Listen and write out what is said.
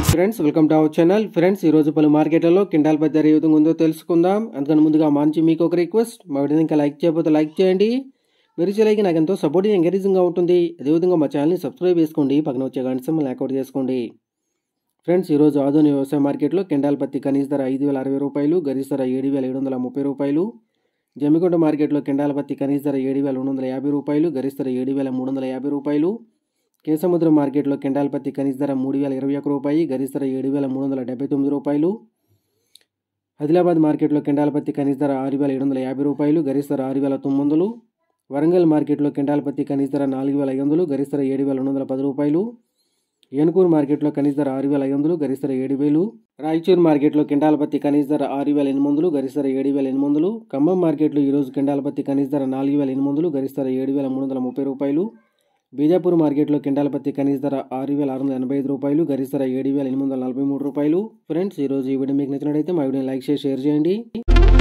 friends welcome to our channel friends ఈ రోజు పలు మార్కెట్లలో కిండాల్ పత్తి ధర ఏ విధంగా ఉందో తెలుసుకుందాం అందుకని ముందుగా మంచి మీకు ఒక రిక్వెస్ట్ మా వీడియోని ఇంకా లైక్ చేయకపోతే లైక్ చేయండి మీరు చేయలేక నాకు ఎంతో సపోర్టింగ్ ఎంకరేజింగ్గా ఉంటుంది అదేవిధంగా మా ఛానల్ని సబ్స్క్రైబ్ చేసుకోండి పక్కన వచ్చే గంట సింబల్ యాక్టివేట్ చేసుకోండి ఫ్రెండ్స్ ఈరోజు ఆధునిక వ్యవసాయ మార్కెట్లో కిండాల్ పత్తి కనీస ధర ఐదు వేల అరవై రూపాయలు గరిష్ట ధర ఏడు వేల ఏడు వందల ముప్పై రూపాయలు జమ్మికొండ మార్కెట్లో కిండాల పత్తి కనీస ధర ఏడు వేల రెండు వందల యాభై రూపాయలు గరిష్ట ధర ఏడు వేల మూడు వందల యాభై రూపాయలు కేసముద్రం మార్కెట్లో కిండాల పత్తి కనీస ధర మూడు వేల ఇరవై ఒక రూపాయి గరిష్ట ధర ఏడు వేల మూడు వందల డెబ్బై తొమ్మిది రూపాయలు ఆదిలాబాద్ మార్కెట్లో కిండాల పత్తి కనీస ధర ఆరు వేల ఏడు వందల యాభై రూపాయలు గరిష్ట ధర ఆరు వేల తొమ్మిది వందలు వరంగల్ మార్కెట్లో కిండాల పత్తి కనీస ధర నాలుగు వేల ఐదు వందలు గరిష్ట ధర ఏడు వేల రెండు వందల పది రూపాయలు ఏనుకూరు మార్కెట్లో కనీస ధర ఆరు వేల ఐదు వందలు గరిష్ట ధర ఏడు వేలు రాయచూరు మార్కెట్లో కిండాల పత్తి కనీస ధర ఆరు వేల ఎనిమిది వందలు గరిష్ట ధర ఏడు వేల ఎనిమిది వందలు ఖమ్మం మార్కెట్లో ఈరోజు కిండాల పత్తి కనీస ధర నాలుగు వేల ఎనిమిది వందలు గరిష్ట ధర ఏడు వేల మూడు వందల ముప్పై రూపాయలు బీజాపూర్ మార్కెట్లో కిండాల పత్తి కనీస ధర ఆరు వేల ఆరు వందల ఎనభై ఐదు రూపాయలు గరిష్ట ధర ఏడు వేల ఎనిమిది వందల నలభై మూడు రూపాయలు ఫ్రెండ్స్ ఈరోజు ఈ వీడియో మీకు నచ్చినట్లయితే మా వీడియోని లైక్ చేసి షేర్ చేయండి